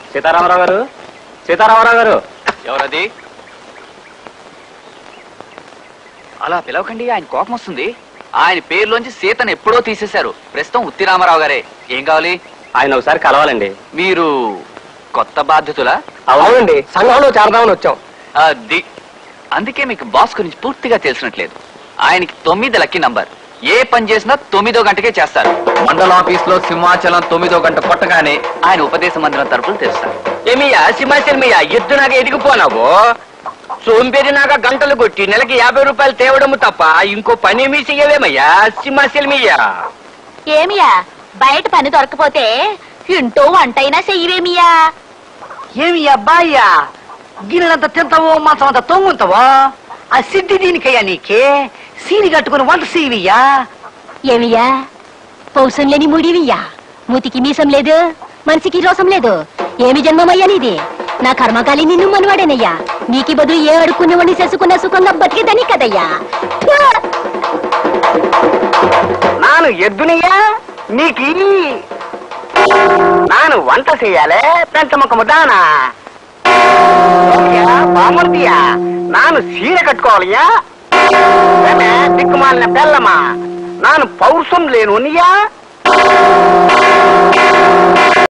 సీతారామరావు గారు సీతారామరావు గారు ఎవరది అలా పిలవకండి ఆయన కోపం వస్తుంది ఆయన పేరులోంచి సీతను ఎప్పుడో తీసేశారు ప్రస్తుతం ఉత్తి రామారావు గారే ఏం కావాలి ఆయన ఒకసారి కలవాలండి మీరు కొత్త బాధ్యతలా అవునండి సంఘంలో చేరదామని వచ్చాం అది అందుకే మీకు బాస్ గురించి పూర్తిగా తెలిసినట్లేదు ఆయనకి తొమ్మిది లక్కీ నంబర్ ఏ పని చేసినా తొమ్మిదో గంటకే చేస్తారు మండల ఆఫీస్ లో సింహాచలం తొమ్మిదో గంట కొట్టగానే ఆయన ఉపదేశ మందిరం తరపులు తెరుస్తారు ఏమియా సింహాచలమియా ఎద్దు నాకు ఎదిగిపోనావు సోంపేరి నాక గంటలు కొట్టి నెలకి యాభై రూపాయలు తేవడము తప్ప ఇంకో పని ఏమీ చెయ్యవేమయ్యా సింహాచలమియ్యా ఏమియా బయట పని దొరకపోతే ఇంటూ వంటైనా చెయ్యవేమియా ఏమి అబ్బాయ్యా గిన్నెలంత తింటావో మాసం అంత తొంగుంటావో ఆ సిద్ధి దీనికయ్యా నీకే సీని కట్టుకుని వంట సీవియ్యా ఏమియా పౌసం లేని ముడివియ్యా మూతికి మీసం లేదు మనిషికి రోసం లేదు ఏమి జన్మమయ్యా నీది నా కర్మకాలి నిన్ను మనవాడేనయ్యా నీకి బదులు ఏ అడుక్కునేవాడిని చేసుకున్న సుఖంగా బతికేదని కదయ్యా నాను ఎద్దునియా నీకి నాను వంట చెయ్యాలే పెంచముఖము దానా బామర్తియా నాను సీర కట్టుకోవాలయ్యా ఏమే, దిక్కుమాలిన బెల్లమా నాను పౌరుషం లేను